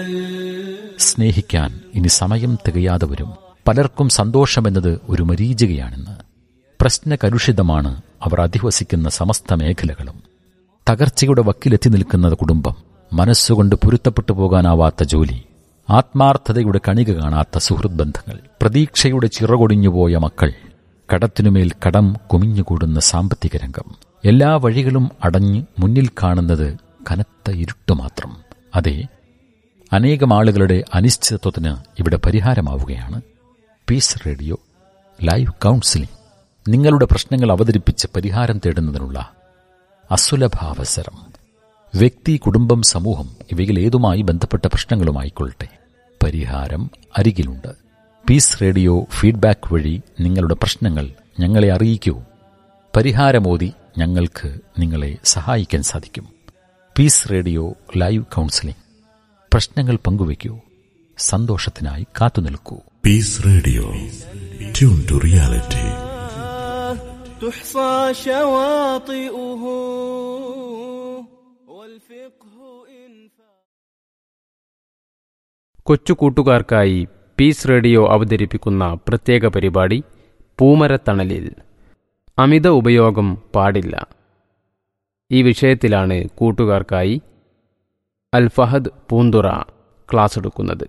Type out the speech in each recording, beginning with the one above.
സ്നേഹിക്കാൻ ഇനി സമയം തികയാതെ വരും പലർക്കും സന്തോഷമെന്നത് ഒരു മരീചികയാണെന്ന് പ്രശ്നകലുഷിതമാണ് അവർ അധിവസിക്കുന്ന സമസ്ത മേഖലകളും തകർച്ചയുടെ വക്കിലെത്തി നിൽക്കുന്ന കുടുംബം മനസ്സുകൊണ്ട് പൊരുത്തപ്പെട്ടു പോകാനാവാത്ത ജോലി ആത്മാർത്ഥതയുടെ കണിക കാണാത്ത സുഹൃത് ബന്ധങ്ങൾ പ്രതീക്ഷയുടെ ചിറകൊടിഞ്ഞുപോയ മക്കൾ കടത്തിനുമേൽ കടം കുമിഞ്ഞുകൂടുന്ന സാമ്പത്തിക രംഗം എല്ലാ വഴികളും അടഞ്ഞ് മുന്നിൽ കാണുന്നത് കനത്ത ഇരുട്ട് മാത്രം അതെ അനേകം ആളുകളുടെ അനിശ്ചിതത്വത്തിന് ഇവിടെ പരിഹാരമാവുകയാണ് പീസ് റേഡിയോ ലൈവ് കൗൺസിലിംഗ് നിങ്ങളുടെ പ്രശ്നങ്ങൾ അവതരിപ്പിച്ച് പരിഹാരം തേടുന്നതിനുള്ള അസുലഭാവസരം വ്യക്തി കുടുംബം സമൂഹം ഇവയിൽ ഏതുമായി ബന്ധപ്പെട്ട പ്രശ്നങ്ങളുമായിക്കൊള്ളട്ടെ പരിഹാരം അരികിലുണ്ട് പീസ് റേഡിയോ ഫീഡ്ബാക്ക് വഴി നിങ്ങളുടെ പ്രശ്നങ്ങൾ ഞങ്ങളെ അറിയിക്കൂ പരിഹാരമോതി ഞങ്ങൾക്ക് നിങ്ങളെ സഹായിക്കാൻ സാധിക്കും പീസ് റേഡിയോ ലൈവ് കൗൺസിലിംഗ് പ്രശ്നങ്ങൾ പങ്കുവയ്ക്കൂ സന്തോഷത്തിനായി കാത്തുനിൽക്കൂ Peace Radio. Tune to reality. تحصى شواطئه والفقه إن കൊച്ചു കൂട്ടുകാർക്കായി പീസ് റേഡിയോ അവതരിപ്പിക്കുന്ന പ്രത്യേക പരിപാടി പൂമരത്തണലിൽ അമിത ഉപയോഗം പാടില്ല ഈ വിഷയത്തിലാണ് കൂട്ടുകാർക്കായി അൽ ഫഹദ് പൂന്തുറ ക്ലാസ് എടുക്കുന്നത്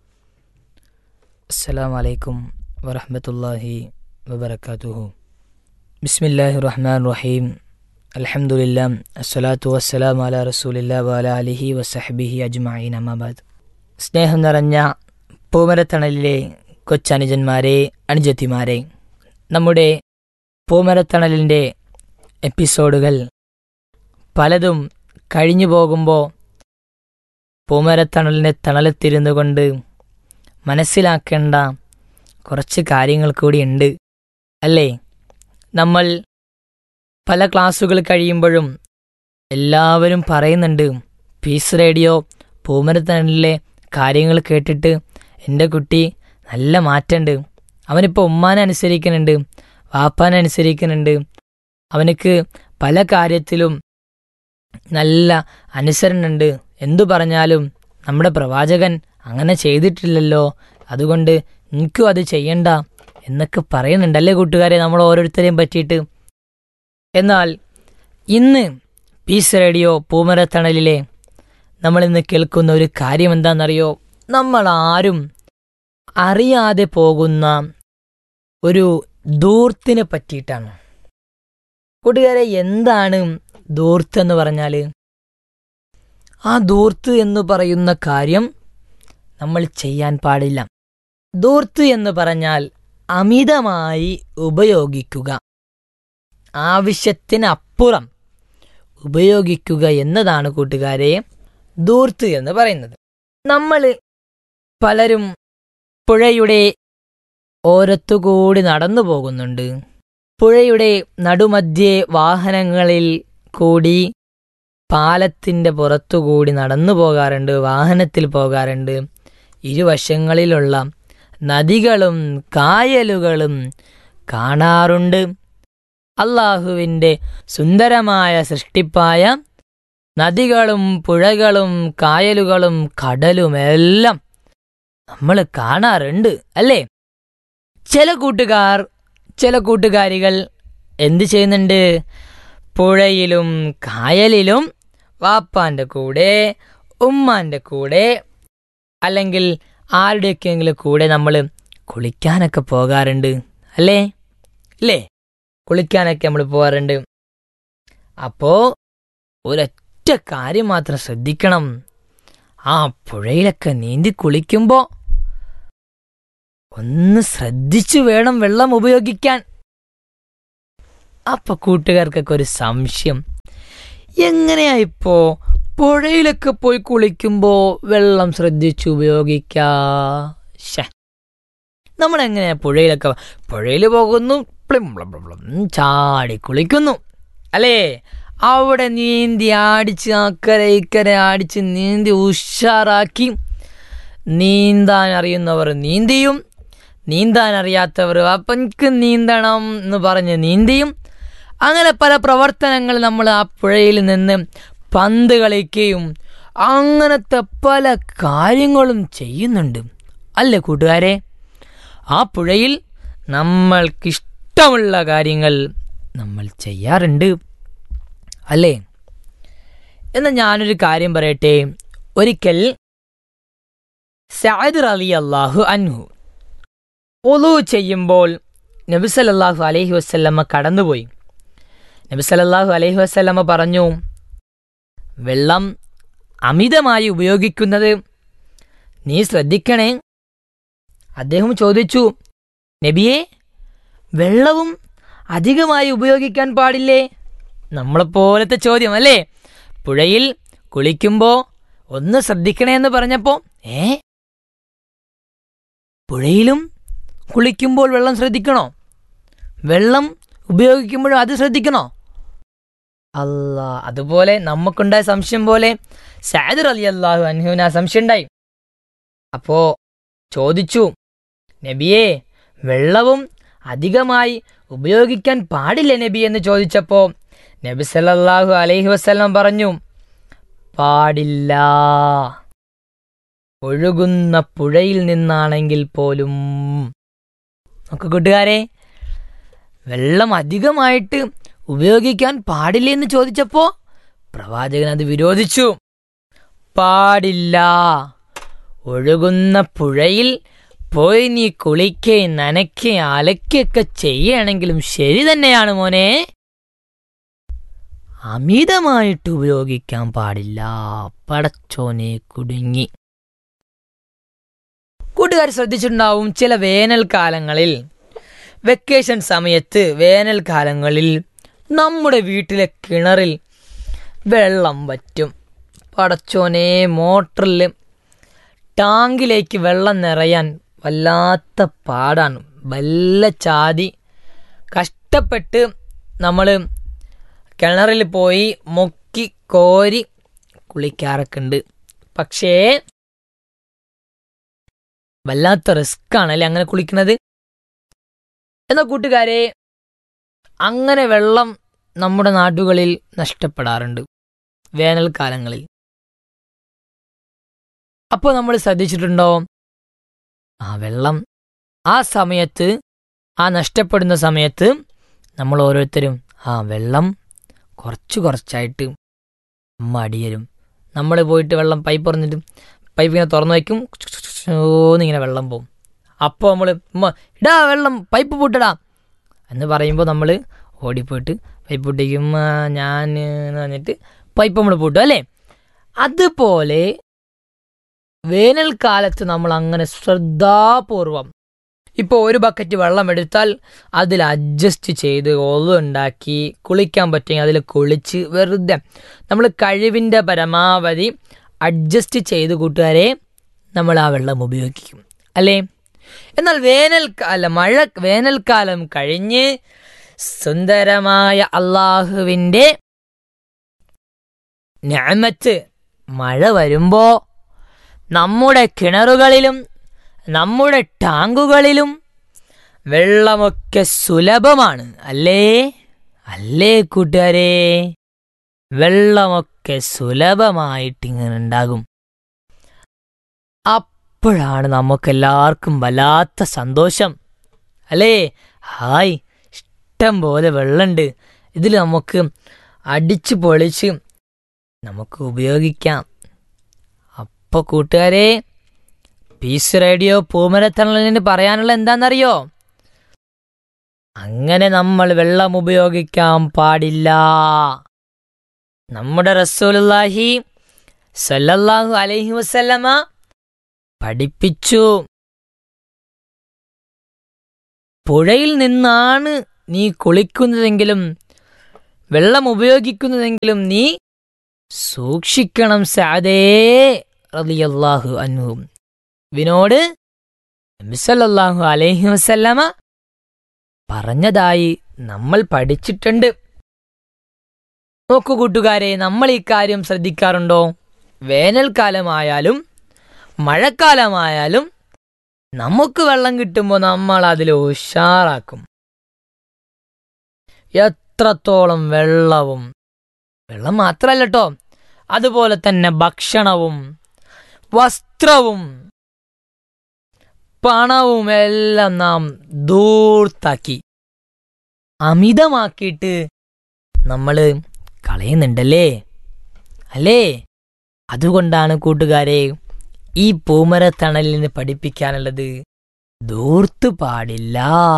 السلام عليكم ورحمة الله وبركاته بسم الله الرحمن الرحيم الحمد لله الصلاة والسلام على رسول الله وعلى آله وصحبه أجمعين أما بعد സ്നേഹം നിറഞ്ഞ പൂമരത്തണലിലെ കൊച്ചനുജന്മാരെ അനുജത്തിമാരെ നമ്മുടെ പൂമരത്തണലിൻ്റെ എപ്പിസോഡുകൾ പലതും കഴിഞ്ഞു പോകുമ്പോൾ പൂമരത്തണലിനെ തണലത്തിരുന്നു കൊണ്ട് മനസ്സിലാക്കേണ്ട കുറച്ച് കാര്യങ്ങൾ കൂടിയുണ്ട് അല്ലേ നമ്മൾ പല ക്ലാസ്സുകൾ കഴിയുമ്പോഴും എല്ലാവരും പറയുന്നുണ്ട് പീസ് റേഡിയോ പൂമരത്തണലിലെ കാര്യങ്ങൾ കേട്ടിട്ട് എൻ്റെ കുട്ടി നല്ല മാറ്റമുണ്ട് അവനിപ്പോൾ ഉമ്മാനെ അനുസരിക്കുന്നുണ്ട് വാപ്പാനെ അനുസരിക്കുന്നുണ്ട് അവനക്ക് പല കാര്യത്തിലും നല്ല അനുസരണുണ്ട് എന്തു പറഞ്ഞാലും നമ്മുടെ പ്രവാചകൻ അങ്ങനെ ചെയ്തിട്ടില്ലല്ലോ അതുകൊണ്ട് എനിക്കും അത് ചെയ്യണ്ട എന്നൊക്കെ പറയുന്നുണ്ടല്ലേ കൂട്ടുകാരെ നമ്മൾ ഓരോരുത്തരെയും പറ്റിയിട്ട് എന്നാൽ ഇന്ന് പീസ് റേഡിയോ പൂമരത്തണലിലെ നമ്മൾ ഇന്ന് കേൾക്കുന്ന ഒരു കാര്യം എന്താണെന്നറിയോ നമ്മൾ ആരും അറിയാതെ പോകുന്ന ഒരു ദൂർത്തിനെ പറ്റിയിട്ടാണ് കൂട്ടുകാരെ എന്താണ് ദൂർത്ത് എന്ന് പറഞ്ഞാൽ ആ ദൂർത്ത് എന്ന് പറയുന്ന കാര്യം നമ്മൾ ചെയ്യാൻ പാടില്ല ദൂർത്ത് എന്ന് പറഞ്ഞാൽ അമിതമായി ഉപയോഗിക്കുക ആവശ്യത്തിനപ്പുറം ഉപയോഗിക്കുക എന്നതാണ് കൂട്ടുകാരെ ദൂർത്ത് എന്ന് പറയുന്നത് നമ്മൾ പലരും പുഴയുടെ ഓരത്തുകൂടി നടന്നു പോകുന്നുണ്ട് പുഴയുടെ നടുമധ്യേ വാഹനങ്ങളിൽ കൂടി പാലത്തിൻ്റെ പുറത്തുകൂടി നടന്നു പോകാറുണ്ട് വാഹനത്തിൽ പോകാറുണ്ട് ഇരുവശങ്ങളിലുള്ള നദികളും കായലുകളും കാണാറുണ്ട് അള്ളാഹുവിൻ്റെ സുന്ദരമായ സൃഷ്ടിപ്പായ നദികളും പുഴകളും കായലുകളും കടലുമെല്ലാം നമ്മൾ കാണാറുണ്ട് അല്ലേ ചില കൂട്ടുകാർ ചില കൂട്ടുകാരികൾ എന്ത് ചെയ്യുന്നുണ്ട് പുഴയിലും കായലിലും വാപ്പാൻ്റെ കൂടെ ഉമ്മാൻ്റെ കൂടെ അല്ലെങ്കിൽ ആരുടെയൊക്കെയെങ്കിലും കൂടെ നമ്മൾ കുളിക്കാനൊക്കെ പോകാറുണ്ട് അല്ലേ അല്ലേ കുളിക്കാനൊക്കെ നമ്മൾ പോകാറുണ്ട് അപ്പോൾ ഒരൊറ്റ കാര്യം മാത്രം ശ്രദ്ധിക്കണം ആ പുഴയിലൊക്കെ നീന്തി കുളിക്കുമ്പോൾ ഒന്ന് ശ്രദ്ധിച്ചു വേണം വെള്ളം ഉപയോഗിക്കാൻ അപ്പൊ കൂട്ടുകാർക്കൊക്കെ ഒരു സംശയം എങ്ങനെയാ ഇപ്പോ പുഴയിലൊക്കെ പോയി കുളിക്കുമ്പോ വെള്ളം ശ്രദ്ധിച്ചു ഉപയോഗിക്കാ ശ്ശെ. നമ്മളെങ്ങനെയാ പുഴയിലൊക്കെ പുഴയിൽ പോകുന്നു പ്ലിം പ്ലം പ്ലം പ്ലം ചാടി കുളിക്കുന്നു അല്ലേ അവിടെ നീന്തി അടിച്ച് അക്കരെ ഇക്കരെ അടിച്ച് നീന്തി ഉഷാറാക്കി നീന്താൻ അറിയുന്നവർ നീന്തിയും നീന്താൻ അറിയാത്തവർ അപ്പം എനിക്ക് നീന്തണം എന്ന് പറഞ്ഞ് നീന്തിയും അങ്ങനെ പല പ്രവർത്തനങ്ങൾ നമ്മൾ ആ പുഴയിൽ നിന്ന് പന്ത് കളിക്കുകയും അങ്ങനത്തെ പല കാര്യങ്ങളും ചെയ്യുന്നുണ്ട് അല്ലേ കൂട്ടുകാരെ ആ പുഴയിൽ നമ്മൾക്കിഷ്ടമുള്ള കാര്യങ്ങൾ നമ്മൾ ചെയ്യാറുണ്ട് അല്ലേ എന്നാൽ ഞാനൊരു കാര്യം പറയട്ടെ ഒരിക്കൽ സഅദ് അലി അള്ളാഹു അൻഹു ഒലു ചെയ്യുമ്പോൾ നബി സല്ലല്ലാഹു അലൈഹി വസല്ലമ്മ കടന്നുപോയി നബി സല്ലല്ലാഹു അലൈഹി വസല്ലമ്മ പറഞ്ഞു വെള്ളം അമിതമായി ഉപയോഗിക്കുന്നത് നീ ശ്രദ്ധിക്കണേ അദ്ദേഹം ചോദിച്ചു നബിയെ വെള്ളവും അധികമായി ഉപയോഗിക്കാൻ പാടില്ലേ നമ്മളെപ്പോലത്തെ ചോദ്യം അല്ലേ പുഴയിൽ കുളിക്കുമ്പോൾ ഒന്ന് ശ്രദ്ധിക്കണേ എന്ന് പറഞ്ഞപ്പോൾ ഏ പുഴയിലും കുളിക്കുമ്പോൾ വെള്ളം ശ്രദ്ധിക്കണോ വെള്ളം ഉപയോഗിക്കുമ്പോഴും അത് ശ്രദ്ധിക്കണോ അല്ല അതുപോലെ നമുക്കുണ്ടായ സംശയം പോലെ സാദർ അലി അള്ളാഹു അൻഹുവിന് ആ സംശയം ഉണ്ടായി അപ്പോ ചോദിച്ചു നബിയെ വെള്ളവും അധികമായി ഉപയോഗിക്കാൻ പാടില്ല നബി എന്ന് ചോദിച്ചപ്പോ നബി സല്ലല്ലാഹു അലൈഹി വസല്ലം പറഞ്ഞു പാടില്ല ഒഴുകുന്ന പുഴയിൽ നിന്നാണെങ്കിൽ പോലും നമുക്ക് കൂട്ടുകാരെ വെള്ളം അധികമായിട്ട് ഉപയോഗിക്കാൻ പാടില്ല എന്ന് ചോദിച്ചപ്പോ പ്രവാചകൻ അത് വിരോധിച്ചു പാടില്ല ഒഴുകുന്ന പുഴയിൽ പോയി നീ കുളിക്കേ നനയ്ക്കേ അലക്കൊക്കെ ചെയ്യണമെങ്കിലും ശരി തന്നെയാണ് മോനെ അമിതമായിട്ട് ഉപയോഗിക്കാൻ പാടില്ല പടച്ചോനെ കുടുങ്ങി കൂട്ടുകാർ ശ്രദ്ധിച്ചിട്ടുണ്ടാവും ചില വേനൽക്കാലങ്ങളിൽ വെക്കേഷൻ സമയത്ത് വേനൽക്കാലങ്ങളിൽ നമ്മുടെ വീട്ടിലെ കിണറിൽ വെള്ളം വറ്റും പടച്ചോനെ മോട്ടറിൽ ടാങ്കിലേക്ക് വെള്ളം നിറയാൻ വല്ലാത്ത പാടാണ് വല്ല ചാതി കഷ്ടപ്പെട്ട് നമ്മൾ കിണറിൽ പോയി മുക്കി കോരി കുളിക്കാറൊക്കെ ഉണ്ട് പക്ഷേ വല്ലാത്ത റിസ്ക് ആണല്ലേ അങ്ങനെ കുളിക്കുന്നത് എന്നാൽ കൂട്ടുകാരെ അങ്ങനെ വെള്ളം നമ്മുടെ നാടുകളിൽ നഷ്ടപ്പെടാറുണ്ട് വേനൽക്കാലങ്ങളിൽ അപ്പോൾ നമ്മൾ ശ്രദ്ധിച്ചിട്ടുണ്ടോ ആ വെള്ളം ആ സമയത്ത് ആ നഷ്ടപ്പെടുന്ന സമയത്ത് നമ്മൾ ഓരോരുത്തരും ആ വെള്ളം കുറച്ച് കുറച്ചായിട്ട് മടിയരും നമ്മൾ പോയിട്ട് വെള്ളം പൈപ്പ് തുറന്നിട്ട് പൈപ്പ് ഇങ്ങനെ തുറന്നു വയ്ക്കും ഓന്നിങ്ങനെ വെള്ളം പോവും അപ്പോൾ നമ്മൾ ഉമ്മ ഇടാ വെള്ളം പൈപ്പ് പൂട്ടടാ എന്ന് പറയുമ്പോൾ നമ്മൾ ഓടിപ്പോയിട്ട് പൈപ്പ് പൊട്ടിക്കും "ആ, ഞാൻ എന്ന് പറഞ്ഞിട്ട് പൈപ്പ് നമ്മൾ പൂട്ടും അല്ലേ അതുപോലെ വേനൽക്കാലത്ത് നമ്മൾ അങ്ങനെ ശ്രദ്ധാപൂർവം ഇപ്പോൾ ഒരു ബക്കറ്റ് വെള്ളം എടുത്താൽ അതിൽ അഡ്ജസ്റ്റ് ചെയ്ത് ഉണ്ടാക്കി കുളിക്കാൻ പറ്റുമെങ്കിൽ അതിൽ കുളിച്ച് വെറുതെ നമ്മൾ കഴിവിൻ്റെ പരമാവധി അഡ്ജസ്റ്റ് ചെയ്ത് കൂട്ടുകാരെ നമ്മൾ ആ വെള്ളം ഉപയോഗിക്കും അല്ലേ എന്നാൽ വേനൽക്കാല മഴ വേനൽക്കാലം കഴിഞ്ഞ് സുന്ദരമായ അള്ളാഹുവിൻ്റെ ഞാമത്ത് മഴ വരുമ്പോ നമ്മുടെ കിണറുകളിലും നമ്മുടെ ടാങ്കുകളിലും വെള്ളമൊക്കെ സുലഭമാണ് അല്ലേ അല്ലേ കൂട്ടുകാരെ വെള്ളമൊക്കെ സുലഭമായിട്ട് ഇങ്ങനെ ഉണ്ടാകും അപ്പോഴാണ് നമുക്കെല്ലാവർക്കും വല്ലാത്ത സന്തോഷം അല്ലേ ഹായ് ഇഷ്ടം പോലെ വെള്ളമുണ്ട് ഇതിൽ നമുക്ക് അടിച്ചു പൊളിച്ച് നമുക്ക് ഉപയോഗിക്കാം അപ്പോൾ കൂട്ടുകാരെ പീസ് റേഡിയോ പൂമരത്തണലിന് പറയാനുള്ള എന്താണെന്നറിയോ അങ്ങനെ നമ്മൾ വെള്ളം ഉപയോഗിക്കാൻ പാടില്ല നമ്മുടെ റസൂലുള്ളാഹി സല്ലല്ലാഹു അലൈഹി വസല്ലമ പഠിപ്പിച്ചു പുഴയിൽ നിന്നാണ് നീ കുളിക്കുന്നതെങ്കിലും വെള്ളം ഉപയോഗിക്കുന്നതെങ്കിലും നീ സൂക്ഷിക്കണം സാദേ റളിയല്ലാഹു അൻഹു വിനോട് നബിസല്ലാഹു അലൈഹി വസല്ലമ പറഞ്ഞതായി നമ്മൾ പഠിച്ചിട്ടുണ്ട് നോക്കൂ കൂട്ടുകാരെ നമ്മൾ ഈ കാര്യം ശ്രദ്ധിക്കാറുണ്ടോ വേനൽക്കാലമായാലും മഴക്കാലമായാലും നമുക്ക് വെള്ളം കിട്ടുമ്പോൾ നമ്മൾ അതിൽ ഉഷാറാക്കും എത്രത്തോളം വെള്ളവും വെള്ളം മാത്രമല്ല കേട്ടോ അതുപോലെ തന്നെ ഭക്ഷണവും വസ്ത്രവും പണവും എല്ലാം നാം ദൂർത്താക്കി അമിതമാക്കിയിട്ട് നമ്മൾ കളയുന്നുണ്ടല്ലേ അല്ലേ അതുകൊണ്ടാണ് കൂട്ടുകാരെ ഈ പൂമരത്തണലിൽ നിന്ന് പഠിപ്പിക്കാനുള്ളത് ദൂർത്ത് പാടില്ല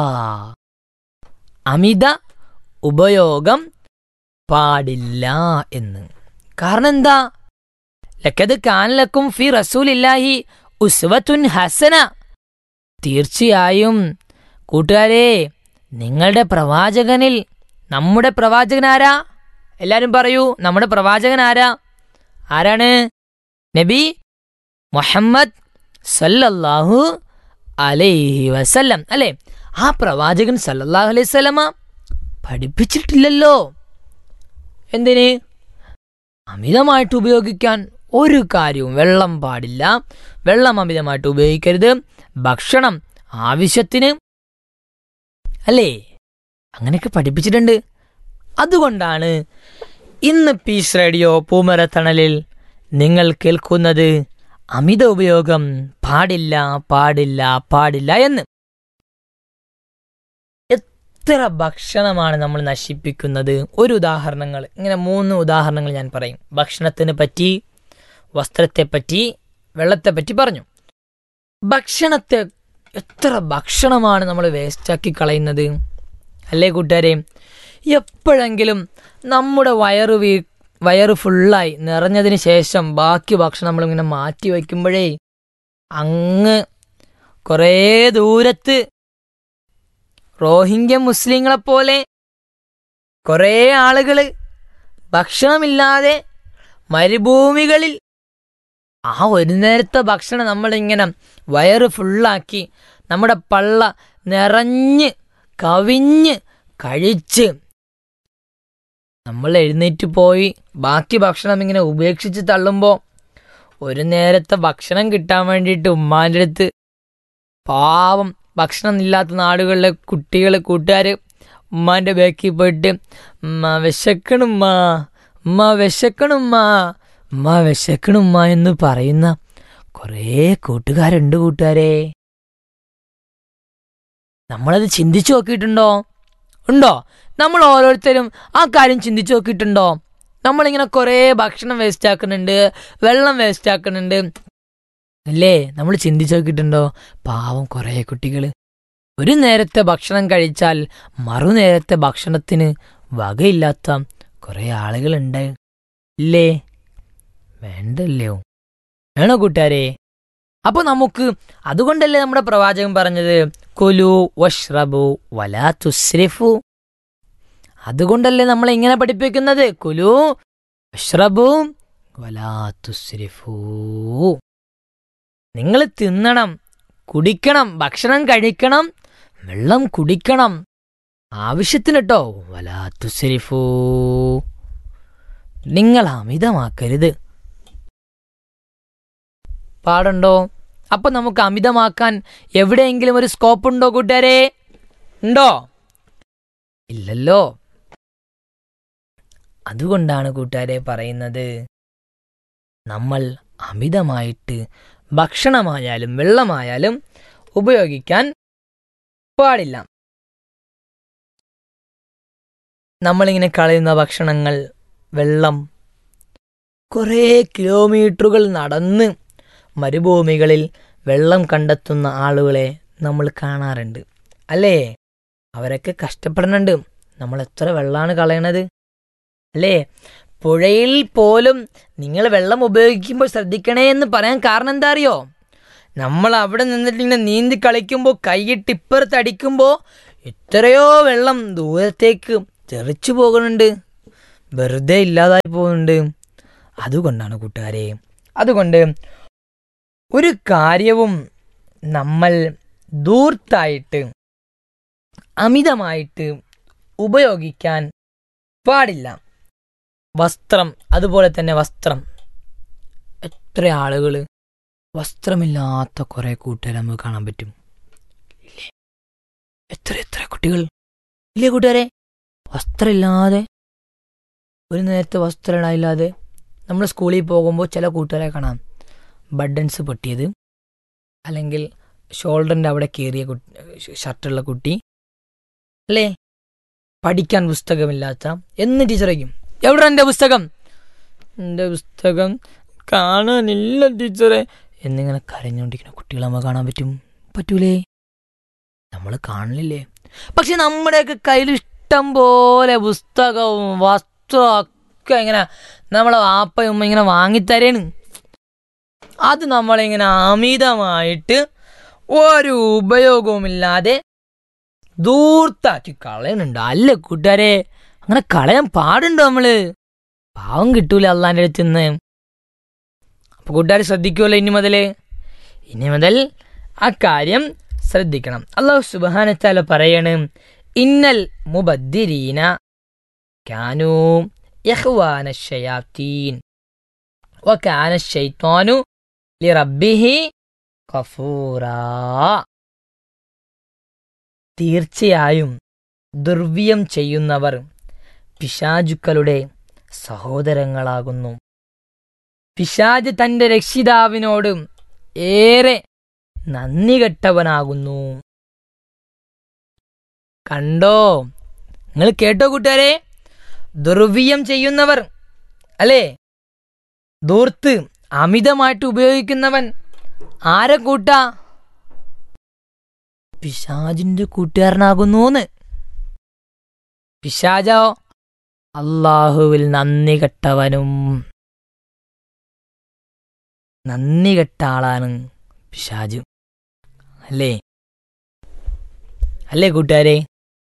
അമിത ഉപയോഗം പാടില്ല എന്ന് കാരണം എന്താ ലക്കത് കാനലക്കും ഫി റസൂലില്ലാഹി ഉസ്വത്തുൻ ഹസന തീർച്ചയായും കൂട്ടുകാരെ നിങ്ങളുടെ പ്രവാചകനിൽ നമ്മുടെ പ്രവാചകൻ ആരാ എല്ലാരും പറയൂ നമ്മുടെ പ്രവാചകൻ ആരാ ആരാണ് നബി മുഹമ്മദ് സല്ലല്ലാഹു അലൈഹി വസല്ലം അല്ലെ ആ പ്രവാചകൻ സല്ലല്ലാഹു അലൈഹി വസല്ലമ പഠിപ്പിച്ചിട്ടില്ലല്ലോ എന്തിന് അമിതമായിട്ട് ഉപയോഗിക്കാൻ ഒരു കാര്യവും വെള്ളം പാടില്ല വെള്ളം അമിതമായിട്ട് ഉപയോഗിക്കരുത് ഭക്ഷണം ആവശ്യത്തിന് അല്ലേ അങ്ങനെയൊക്കെ പഠിപ്പിച്ചിട്ടുണ്ട് അതുകൊണ്ടാണ് ഇന്ന് പീസ് റേഡിയോ പൂമരത്തണലിൽ നിങ്ങൾ കേൾക്കുന്നത് അമിത ഉപയോഗം പാടില്ല പാടില്ല പാടില്ല എന്ന് എത്ര ഭക്ഷണമാണ് നമ്മൾ നശിപ്പിക്കുന്നത് ഒരു ഉദാഹരണങ്ങൾ ഇങ്ങനെ മൂന്ന് ഉദാഹരണങ്ങൾ ഞാൻ പറയും ഭക്ഷണത്തിന് പറ്റി വസ്ത്രത്തെ പറ്റി വെള്ളത്തെ പറ്റി പറഞ്ഞു ഭക്ഷണത്തെ എത്ര ഭക്ഷണമാണ് നമ്മൾ വേസ്റ്റാക്കി കളയുന്നത് അല്ലേ കൂട്ടുകാരെ എപ്പോഴെങ്കിലും നമ്മുടെ വയറ് വീ വയറ് ഫുള്ളായി നിറഞ്ഞതിന് ശേഷം ബാക്കി ഭക്ഷണം നമ്മളിങ്ങനെ മാറ്റി വയ്ക്കുമ്പോഴേ അങ്ങ് കുറേ ദൂരത്ത് റോഹിംഗ്യ മുസ്ലിങ്ങളെപ്പോലെ കുറേ ആളുകൾ ഭക്ഷണമില്ലാതെ മരുഭൂമികളിൽ ആ ഒരു നേരത്തെ ഭക്ഷണം നമ്മളിങ്ങനെ വയറ് ഫുള്ളാക്കി നമ്മുടെ പള്ള നിറഞ്ഞ് കവിഞ്ഞ് കഴിച്ച് നമ്മൾ എഴുന്നേറ്റ് പോയി ബാക്കി ഭക്ഷണം ഇങ്ങനെ ഉപേക്ഷിച്ച് തള്ളുമ്പോൾ ഒരു നേരത്തെ ഭക്ഷണം കിട്ടാൻ വേണ്ടിയിട്ട് ഉമ്മാൻ്റെ അടുത്ത് പാവം ഭക്ഷണം ഇല്ലാത്ത നാടുകളിലെ കുട്ടികൾ കൂട്ടുകാർ ഉമ്മാൻ്റെ ബാക്കിൽ പോയിട്ട് ഉമ്മ വിശക്കണുമ്മ ഉമ്മ വിശക്കണുമ്മ ഉമ്മ വിശക്കണുമ്മ എന്ന് പറയുന്ന കുറേ കൂട്ടുകാരുണ്ട് കൂട്ടുകാരെ നമ്മളത് ചിന്തിച്ചു നോക്കിയിട്ടുണ്ടോ ഉണ്ടോ നമ്മൾ ഓരോരുത്തരും ആ കാര്യം ചിന്തിച്ചു നോക്കിയിട്ടുണ്ടോ നമ്മളിങ്ങനെ കുറേ ഭക്ഷണം വേസ്റ്റ് ആക്കുന്നുണ്ട് വെള്ളം വേസ്റ്റ് ആക്കുന്നുണ്ട് അല്ലേ നമ്മൾ ചിന്തിച്ചു നോക്കിയിട്ടുണ്ടോ പാവം കുറേ കുട്ടികൾ ഒരു നേരത്തെ ഭക്ഷണം കഴിച്ചാൽ മറുനേരത്തെ ഭക്ഷണത്തിന് വകയില്ലാത്ത കുറേ ആളുകളുണ്ട് ഇല്ലേ വേണ്ടല്ലോ വേണോ കൂട്ടുകാരെ അപ്പൊ നമുക്ക് അതുകൊണ്ടല്ലേ നമ്മുടെ പ്രവാചകൻ പറഞ്ഞത് കുലു വഷ്റബു വലാ തുസ്രിഫു അതുകൊണ്ടല്ലേ നമ്മൾ ഇങ്ങനെ പഠിപ്പിക്കുന്നത് കുലു വഷ്റബു വലാ തുസ്രിഫു നിങ്ങൾ തിന്നണം കുടിക്കണം ഭക്ഷണം കഴിക്കണം വെള്ളം കുടിക്കണം ആവശ്യത്തിന് കേട്ടോ വലാ തുസ്രിഫു നിങ്ങൾ അമിതമാക്കരുത് പാടുണ്ടോ അപ്പൊ നമുക്ക് അമിതമാക്കാൻ എവിടെയെങ്കിലും ഒരു സ്കോപ്പ് ഉണ്ടോ കൂട്ടുകാരെ ഉണ്ടോ ഇല്ലല്ലോ അതുകൊണ്ടാണ് കൂട്ടുകാരെ പറയുന്നത് നമ്മൾ അമിതമായിട്ട് ഭക്ഷണമായാലും വെള്ളമായാലും ഉപയോഗിക്കാൻ പാടില്ല നമ്മളിങ്ങനെ കളയുന്ന ഭക്ഷണങ്ങൾ വെള്ളം കുറേ കിലോമീറ്ററുകൾ നടന്ന് മരുഭൂമികളിൽ വെള്ളം കണ്ടെത്തുന്ന ആളുകളെ നമ്മൾ കാണാറുണ്ട് അല്ലേ അവരൊക്കെ കഷ്ടപ്പെടുന്നുണ്ട് നമ്മൾ എത്ര വെള്ളമാണ് കളയണത് അല്ലേ പുഴയിൽ പോലും നിങ്ങൾ വെള്ളം ഉപയോഗിക്കുമ്പോൾ ശ്രദ്ധിക്കണേ എന്ന് പറയാൻ കാരണം എന്താ അറിയോ നമ്മൾ അവിടെ നിന്നിട്ട് ഇങ്ങനെ നീന്തി കളിക്കുമ്പോൾ കൈയിട്ട് ഇപ്പുറത്ത് അടിക്കുമ്പോൾ എത്രയോ വെള്ളം ദൂരത്തേക്ക് തെറിച്ചു പോകുന്നുണ്ട് വെറുതെ ഇല്ലാതായി പോകുന്നുണ്ട് അതുകൊണ്ടാണ് കൂട്ടുകാരെ അതുകൊണ്ട് ഒരു കാര്യവും നമ്മൾ ദൂർത്തായിട്ട് അമിതമായിട്ട് ഉപയോഗിക്കാൻ പാടില്ല വസ്ത്രം അതുപോലെ തന്നെ വസ്ത്രം എത്ര ആളുകൾ വസ്ത്രമില്ലാത്ത കുറെ കൂട്ടുകാരെ നമുക്ക് കാണാൻ പറ്റും ഇല്ലേ എത്ര എത്ര കുട്ടികൾ ഇല്ലേ കൂട്ടുകാരെ വസ്ത്രമില്ലാതെ ഒരു നേരത്തെ വസ്ത്രം ഇടാനില്ലാതെ നമ്മൾ സ്കൂളിൽ പോകുമ്പോൾ ചില കൂട്ടുകാരെ കാണാം ബട്ടൺസ് പൊട്ടിയത് അല്ലെങ്കിൽ ഷോൾഡറിൻ്റെ അവിടെ കയറിയ കുട്ടി ഷർട്ടുള്ള കുട്ടി അല്ലേ പഠിക്കാൻ പുസ്തകമില്ലാത്ത എന്ന് ടീച്ചർ വയ്ക്കും എവിടെ എൻ്റെ പുസ്തകം എൻ്റെ പുസ്തകം കാണാനില്ല ടീച്ചറെ എന്നിങ്ങനെ കരഞ്ഞുകൊണ്ടിരിക്കുന്ന കുട്ടികളെ നമ്മൾ കാണാൻ പറ്റും പറ്റൂലേ നമ്മൾ കാണില്ലേ പക്ഷെ നമ്മുടെയൊക്കെ കയ്യിൽ ഇഷ്ടം പോലെ പുസ്തകവും വസ്ത്രവും ഒക്കെ ഇങ്ങനെ നമ്മളെ വാപ്പയും ഉമ്മ ഇങ്ങനെ വാങ്ങിത്തരേണ് അത് നമ്മളിങ്ങനെ അമിതമായിട്ട് ഒരു ഉപയോഗവുമില്ലാതെ ദൂർത്താക്കി കളയുന്നുണ്ട് അല്ല കൂട്ടുകാരെ അങ്ങനെ കളയാൻ പാടുണ്ടോ നമ്മള് പാവം കിട്ടൂല അള്ളാന്റെ അടുത്ത് നിന്ന് അപ്പൊ കൂട്ടുകാർ ശ്രദ്ധിക്കുമല്ലോ ഇനി മുതല് ഇനി മുതൽ ആ കാര്യം ശ്രദ്ധിക്കണം അള്ളാഹു സുബാനത്താല പറയാണ് ഇന്നൽ മുബദ്ദിരീന കാനു യഹ്വാന ഷയാത്തീൻ വകാന ശൈത്വാനു ലിറബ്ബിഹി കഫൂറാ തീർച്ചയായും ദുർവ്യം ചെയ്യുന്നവർ പിശാചുക്കളുടെ സഹോദരങ്ങളാകുന്നു പിശാജ് തന്റെ രക്ഷിതാവിനോട് ഏറെ നന്ദി കെട്ടവനാകുന്നു കണ്ടോ നിങ്ങൾ കേട്ടോ കൂട്ടുകാരെ ദുർവ്യം ചെയ്യുന്നവർ അല്ലേ ദൂർത്ത് അമിതമായിട്ട് ഉപയോഗിക്കുന്നവൻ ആരെ കൂട്ടാ പിശാജിന്റെ കൂട്ടുകാരനാകുന്നൂന്ന് പിശാജോ അള്ളാഹുവിൽ നന്ദി കെട്ടവനും നന്ദി കെട്ട ആളാണ് പിശാജ് അല്ലേ അല്ലേ കൂട്ടുകാരെ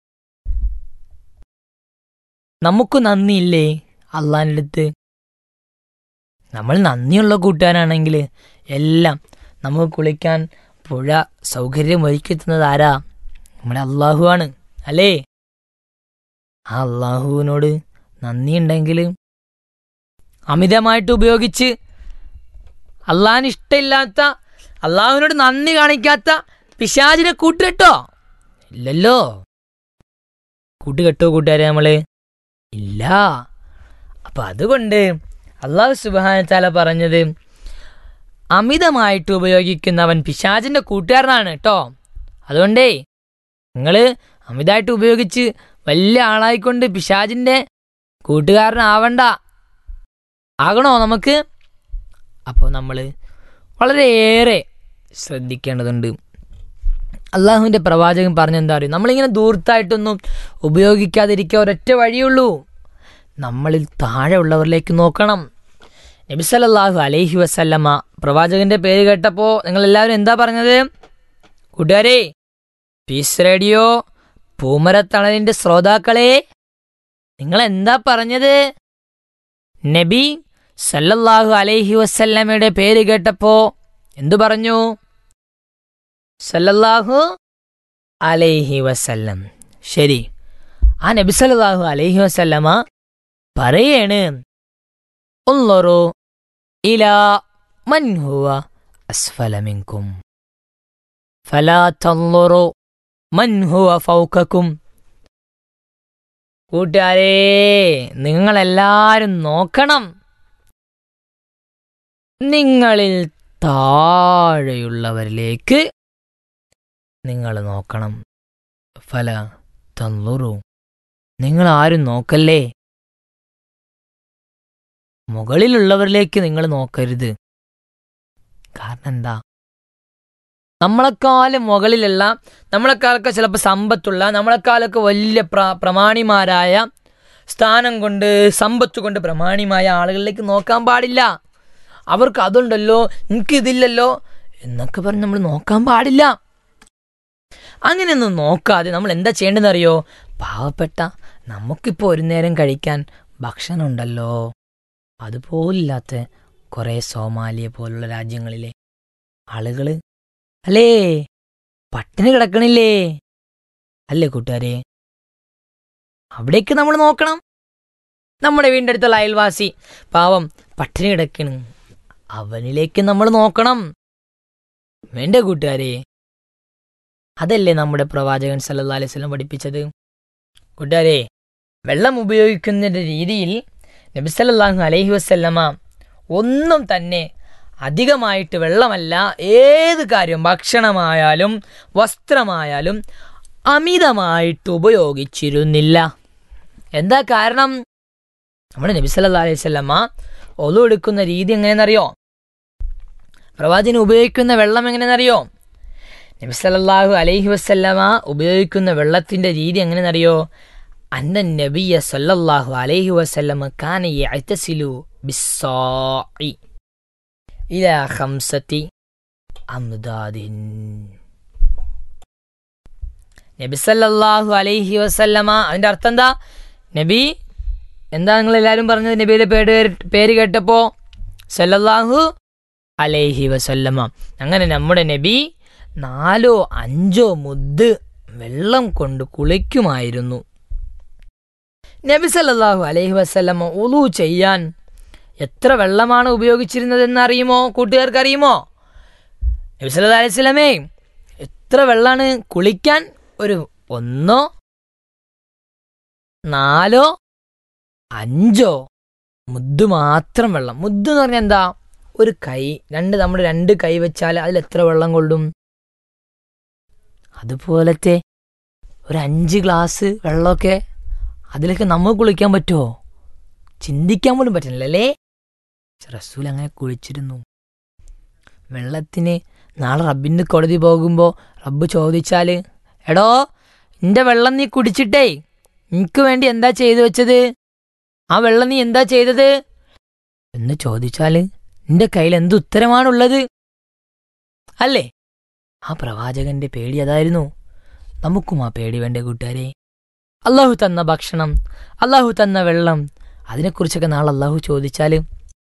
നമുക്ക് നന്ദിയില്ലേ അള്ളാഹിൻ്റെ അടുത്ത് നമ്മൾ നന്ദിയുള്ള കൂട്ടുകാരാണെങ്കിൽ എല്ലാം നമുക്ക് കുളിക്കാൻ പുഴ സൗകര്യം ഒരുക്കിത്തുന്നത് ആരാ നമ്മുടെ അള്ളാഹു ആണ് അല്ലേ ആ അള്ളാഹുവിനോട് നന്ദിയുണ്ടെങ്കിൽ അമിതമായിട്ട് ഉപയോഗിച്ച് അള്ളാഹിന് ഇഷ്ടമില്ലാത്ത അള്ളാഹുവിനോട് നന്ദി കാണിക്കാത്ത പിശാചിനെ കൂട്ടുകെട്ടോ ഇല്ലല്ലോ കൂട്ടുകെട്ടോ കൂട്ടുകാരെ നമ്മള് ഇല്ല അപ്പൊ അതുകൊണ്ട് അള്ളാഹു സുബാനത്താല പറഞ്ഞത് അമിതമായിട്ട് ഉപയോഗിക്കുന്നവൻ പിശാചിന്റെ കൂട്ടുകാരനാണ് കേട്ടോ അതുകൊണ്ടേ നിങ്ങള് അമിതമായിട്ട് ഉപയോഗിച്ച് വലിയ ആളായിക്കൊണ്ട് പിശാചിന്റെ കൂട്ടുകാരനാവണ്ട ആകണോ നമുക്ക് അപ്പോൾ നമ്മൾ വളരെയേറെ ശ്രദ്ധിക്കേണ്ടതുണ്ട് അള്ളാഹുവിൻ്റെ പ്രവാചകൻ പറഞ്ഞെന്താ അറിയും നമ്മളിങ്ങനെ ദൂർത്തായിട്ടൊന്നും ഉപയോഗിക്കാതിരിക്കുക ഒരൊറ്റ വഴിയുള്ളൂ നമ്മളിൽ താഴെ ഉള്ളവരിലേക്ക് നോക്കണം നബിസലല്ലാഹു അലൈഹി വസല്ലമ്മ പ്രവാചകന്റെ പേര് കേട്ടപ്പോൾ നിങ്ങൾ എല്ലാവരും എന്താ പറഞ്ഞത് കൂട്ടുകാരെ പീസ് റേഡിയോ പൂമരത്തണലിന്റെ ശ്രോതാക്കളെ നിങ്ങൾ എന്താ പറഞ്ഞത് നബി സല്ലല്ലാഹു അലൈഹി വസല്ലമയുടെ പേര് കേട്ടപ്പോ എന്തു പറഞ്ഞു സല്ലല്ലാഹു അലൈഹി വസല്ലം ശരി ആ നബി സല്ലല്ലാഹു അലൈഹി വസല്ലമ പറയാണ് ഉള്ളൊറു ഇലാ മൻ ഹുവ അസ്ഫല മിൻകും ഫലാ തൻളുറു മൻ ഹുവ ഫൗകക്കും കൂട്ടുകാരേ നിങ്ങളെല്ലാരും നോക്കണം നിങ്ങളിൽ താഴെയുള്ളവരിലേക്ക് നിങ്ങൾ നോക്കണം ഫല തന്നുറു നിങ്ങൾ ആരും നോക്കല്ലേ മുകളിലുള്ളവരിലേക്ക് നിങ്ങൾ നോക്കരുത് കാരണം എന്താ നമ്മളെക്കാളും മുകളിലുള്ള നമ്മളെക്കാളൊക്കെ ചിലപ്പോൾ സമ്പത്തുള്ള നമ്മളെക്കാളൊക്കെ വലിയ പ്ര പ്രമാണിമാരായ സ്ഥാനം കൊണ്ട് സമ്പത്ത് കൊണ്ട് പ്രമാണിമായ ആളുകളിലേക്ക് നോക്കാൻ പാടില്ല അവർക്ക് അതുണ്ടല്ലോ എനിക്ക് ഇതില്ലല്ലോ എന്നൊക്കെ പറഞ്ഞ് നമ്മൾ നോക്കാൻ പാടില്ല അങ്ങനെയൊന്നും നോക്കാതെ നമ്മൾ എന്താ ചെയ്യേണ്ടതെന്ന് അറിയോ പാവപ്പെട്ട നമുക്കിപ്പോൾ ഒരു നേരം കഴിക്കാൻ ഭക്ഷണം ഉണ്ടല്ലോ അതുപോലില്ലാത്ത കുറേ സോമാലിയ പോലുള്ള രാജ്യങ്ങളിലെ ആളുകൾ അല്ലേ പട്ടിണി കിടക്കണില്ലേ അല്ലേ കൂട്ടുകാരെ അവിടേക്ക് നമ്മൾ നോക്കണം നമ്മുടെ വീടിൻ്റെ അടുത്തുള്ള അയൽവാസി പാവം പട്ടിണി കിടക്കണ് അവനിലേക്ക് നമ്മൾ നോക്കണം വേണ്ട കൂട്ടുകാരെ അതല്ലേ നമ്മുടെ പ്രവാചകൻ സല്ലല്ലാഹു അലൈഹി വസല്ലം പഠിപ്പിച്ചത് കൂട്ടുകാരെ വെള്ളം ഉപയോഗിക്കുന്നതിന്റെ രീതിയിൽ നബി സല്ലല്ലാഹു അലൈഹി വസല്ലമ ഒന്നും തന്നെ അധികമായിട്ട് വെള്ളമല്ല ഏത് കാര്യം ഭക്ഷണമായാലും വസ്ത്രമായാലും അമിതമായിട്ട് ഉപയോഗിച്ചിരുന്നില്ല എന്താ കാരണം നമ്മുടെ നബി സല്ലല്ലാഹു അലൈഹി വസല്ലമ ഒലു എടുക്കുന്ന രീതി എങ്ങനെയെന്നറിയോ പ്രവാചകൻ ഉപയോഗിക്കുന്ന വെള്ളം എങ്ങനെയെന്നറിയോ നബി സല്ലല്ലാഹു അലൈഹി വസല്ലമ ഉപയോഗിക്കുന്ന വെള്ളത്തിന്റെ രീതി എങ്ങനെയെന്നറിയോ അന്ന നബിയ സല്ലല്ലാഹു അലൈഹി വസല്ലമ കാന യഅ്തസിലു ബിസ്സാഇ ഇലാ ഖംസതി അംദാദിൻ നബി സല്ലല്ലാഹു അലൈഹി വസല്ലമ അതിന്റെ അർത്ഥം എന്താ നബി എന്താ നിങ്ങൾ എല്ലാവരും പറഞ്ഞത് നബിയുടെ പേര് പേര് കേട്ടപ്പോ സല്ലല്ലാഹു അലൈഹി വസല്ലമ അങ്ങനെ നമ്മുടെ നബി നാലോ അഞ്ചോ മുദ്ദ് വെള്ളം കൊണ്ട് കുളിക്കുമായിരുന്നു നബി സല്ലല്ലാഹു അലൈഹി വസല്ലമ ഉളു ചെയ്യാൻ എത്ര വെള്ളമാണ് ഉപയോഗിച്ചിരുന്നതെന്ന് അറിയുമോ കൂട്ടുകാർക്ക് അറിയുമോ നബി സല്ലല്ലാഹു അലൈഹി വസല്ലമേ എത്ര വെള്ളമാണ് കുളിക്കാൻ ഒരു ഒന്നോ നാലോ അഞ്ചോ മുദ്ദ് മാത്രം വെള്ളം മുദ്ദ് എന്ന് പറഞ്ഞാൽ എന്താ ഒരു കൈ രണ്ട് നമ്മൾ രണ്ട് കൈ വെച്ചാൽ അതിൽ എത്ര വെള്ളം കൊള്ളും അതുപോലത്തെ ഒരു അഞ്ച് ഗ്ലാസ് വെള്ളമൊക്കെ അതിലൊക്കെ നമുക്ക് കുളിക്കാൻ പറ്റുമോ ചിന്തിക്കാൻ പോലും പറ്റുന്നില്ല അല്ലേ റസൂൽ അങ്ങനെ കുളിച്ചിരുന്നു വെള്ളത്തിന് നാളെ റബ്ബിൻ്റെ കോടതി പോകുമ്പോൾ റബ്ബ് ചോദിച്ചാൽ എടോ നിന്റെ വെള്ളം നീ കുടിച്ചിട്ടേ എനിക്ക് വേണ്ടി എന്താ ചെയ്തു വെച്ചത് ആ വെള്ളം നീ എന്താ ചെയ്തത് എന്ന് ചോദിച്ചാൽ നിന്റെ കയ്യിൽ എന്ത് ഉത്തരമാണുള്ളത് അല്ലേ ആ പ്രവാചകന്റെ പേടി അതായിരുന്നു നമുക്കും ആ പേടി വേണ്ടേ കൂട്ടുകാരെ അള്ളാഹു തന്ന ഭക്ഷണം അള്ളാഹു തന്ന വെള്ളം അതിനെക്കുറിച്ചൊക്കെ നാളെ അള്ളാഹു ചോദിച്ചാൽ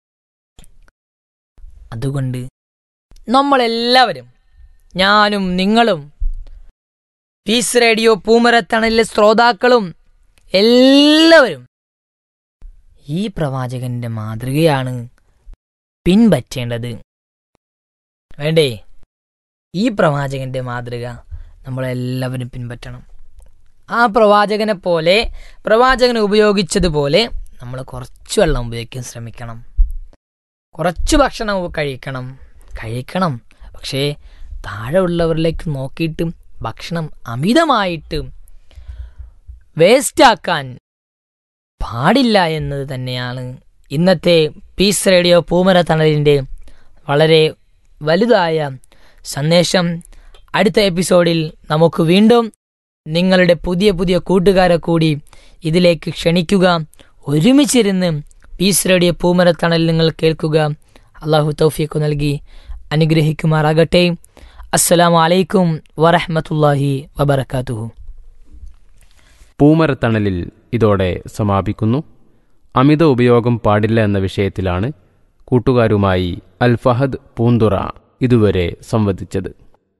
അതുകൊണ്ട് നമ്മളെല്ലാവരും ഞാനും നിങ്ങളും പീസ് റേഡിയോ പൂമരത്തണലിലെ ശ്രോതാക്കളും എല്ലാവരും ഈ പ്രവാചകന്റെ മാതൃകയാണ് പിൻപറ്റേണ്ടത് വേണ്ടേ ഈ പ്രവാചകന്റെ മാതൃക നമ്മളെല്ലാവരും പിൻപറ്റണം ആ പ്രവാചകനെ പോലെ പ്രവാചകൻ ഉപയോഗിച്ചതുപോലെ നമ്മൾ കുറച്ച് വെള്ളം ഉപയോഗിക്കാൻ ശ്രമിക്കണം കുറച്ച് ഭക്ഷണം കഴിക്കണം കഴിക്കണം പക്ഷേ താഴെ ഉള്ളവരിലേക്ക് നോക്കിയിട്ട് ഭക്ഷണം അമിതമായിട്ട് വേസ്റ്റാക്കാൻ പാടില്ല എന്നത് തന്നെയാണ് ഇന്നത്തെ പീസ് റേഡിയോ പൂമര തണലിൻ്റെ വളരെ വലുതായ സന്ദേശം അടുത്ത എപ്പിസോഡിൽ നമുക്ക് വീണ്ടും നിങ്ങളുടെ പുതിയ പുതിയ കൂട്ടുകാരെ കൂടി ഇതിലേക്ക് ക്ഷണിക്കുക ഒരുമിച്ചിരുന്ന് പീസ് റേഡിയോ പൂമരത്തണൽ നിങ്ങൾ കേൾക്കുക അള്ളാഹു തൗഫീഖ് നൽകി അനുഗ്രഹിക്കുമാറാകട്ടെ അസ്സലാമു അലൈക്കും വറഹ്മത്തുള്ളാഹി വബറകാതുഹു പൂമരത്തണലിൽ ഇതോടെ സമാപിക്കുന്നു അമിത ഉപയോഗം പാടില്ല എന്ന വിഷയത്തിലാണ് കൂട്ടുകാരുമായി അൽ ഫഹദ് പൂന്തുറ ഇതുവരെ സംവദിച്ചത്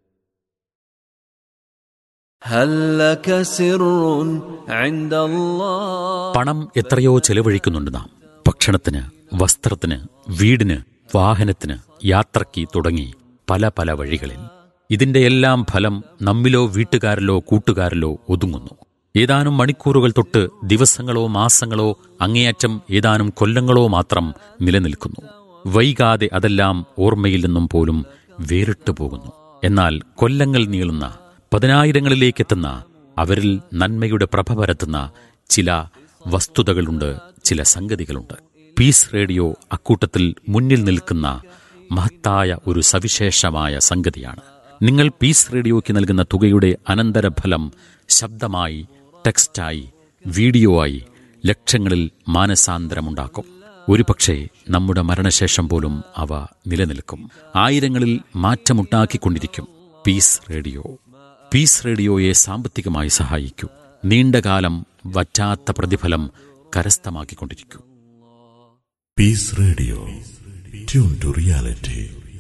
هل لك سر عند الله പണം എത്രയോ ചെലവഴിക്കുന്നുണ്ട് നാം ഭക്ഷണത്തിന് വസ്ത്രത്തിന് വീടിന് വാഹനത്തിന് യാത്രയ്ക്ക് തുടങ്ങി പല പല വഴികളിൽ ഇതിന്റെ എല്ലാം ഫലം നമ്മിലോ വീട്ടുകാരിലോ കൂട്ടുകാരിലോ ഒതുങ്ങുന്നു ഏതാനും മണിക്കൂറുകൾ തൊട്ട് ദിവസങ്ങളോ മാസങ്ങളോ അങ്ങേയറ്റം ഏതാനും കൊല്ലങ്ങളോ മാത്രം നിലനിൽക്കുന്നു വൈകാതെ അതെല്ലാം ഓർമ്മയിൽ നിന്നും പോലും വേറിട്ടു പോകുന്നു എന്നാൽ കൊല്ലങ്ങൾ നീളുന്ന പതിനായിരങ്ങളിലേക്കെത്തുന്ന അവരിൽ നന്മയുടെ പ്രഭ പരത്തുന്ന ചില വസ്തുതകളുണ്ട് ചില സംഗതികളുണ്ട് പീസ് റേഡിയോ അക്കൂട്ടത്തിൽ മുന്നിൽ നിൽക്കുന്ന മഹത്തായ ഒരു സവിശേഷമായ സംഗതിയാണ് നിങ്ങൾ പീസ് റേഡിയോയ്ക്ക് നൽകുന്ന തുകയുടെ അനന്തരഫലം ശബ്ദമായി ടെക്സ്റ്റായി വീഡിയോ ആയി ലക്ഷങ്ങളിൽ മാനസാന്തരമുണ്ടാക്കും ഒരുപക്ഷെ നമ്മുടെ മരണശേഷം പോലും അവ നിലനിൽക്കും ആയിരങ്ങളിൽ മാറ്റമുണ്ടാക്കിക്കൊണ്ടിരിക്കും പീസ് റേഡിയോ പീസ് റേഡിയോയെ സാമ്പത്തികമായി സഹായിക്കൂ നീണ്ടകാലം വറ്റാത്ത പ്രതിഫലം കരസ്ഥമാക്കിക്കൊണ്ടിരിക്കൂ Peace Radio. Tune to reality.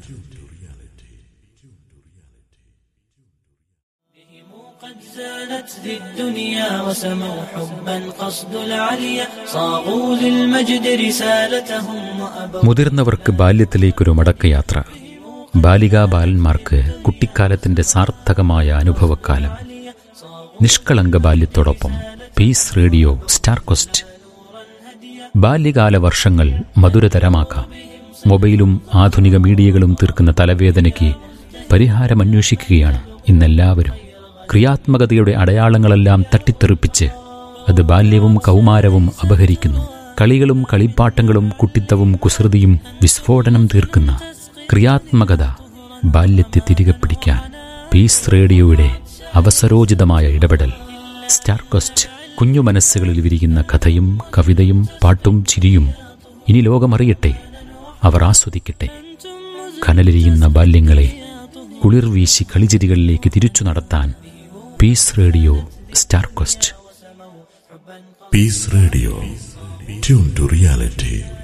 قد زانت ذي الدنيا وسموا حبا قصد العليا صاغوا للمجد رسالتهم وأبوا മുതിർന്നവർക്ക് ബാല്യത്തിലേക്കൊരു മടക്കയാത്ര ബാലികാ ബാലന്മാർക്ക് കുട്ടിക്കാലത്തിന്റെ സാർത്ഥകമായ അനുഭവക്കാലം നിഷ്കളങ്ക ബാല്യത്തോടൊപ്പം പീസ് റേഡിയോ സ്റ്റാർ കൊസ്റ്റ് ബാല്യകാല വർഷങ്ങൾ മധുരതരമാക്കാം മൊബൈലും ആധുനിക മീഡിയകളും തീർക്കുന്ന തലവേദനയ്ക്ക് പരിഹാരമന്വേഷിക്കുകയാണ് ഇന്നെല്ലാവരും ക്രിയാത്മകതയുടെ അടയാളങ്ങളെല്ലാം തട്ടിത്തെറിപ്പിച്ച് അത് ബാല്യവും കൗമാരവും അപഹരിക്കുന്നു കളികളും കളിപ്പാട്ടങ്ങളും കുട്ടിത്തവും കുസൃതിയും വിസ്ഫോടനം തീർക്കുന്ന ക്രിയാത്മകത ബാല്യത്തെ തിരികെ പിടിക്കാൻ പീസ് റേഡിയോയുടെ അവസരോചിതമായ ഇടപെടൽ സ്റ്റാർകോസ്റ്റ് കുഞ്ഞു മനസ്സുകളിൽ വിരിയുന്ന കഥയും കവിതയും പാട്ടും ചിരിയും ഇനി ലോകമറിയട്ടെ അവർ ആസ്വദിക്കട്ടെ കനലിരിയുന്ന ബാല്യങ്ങളെ കുളിർ വീശി കളിചിരികളിലേക്ക് തിരിച്ചു നടത്താൻ peace radio star coast Peace Radio. Tune to reality.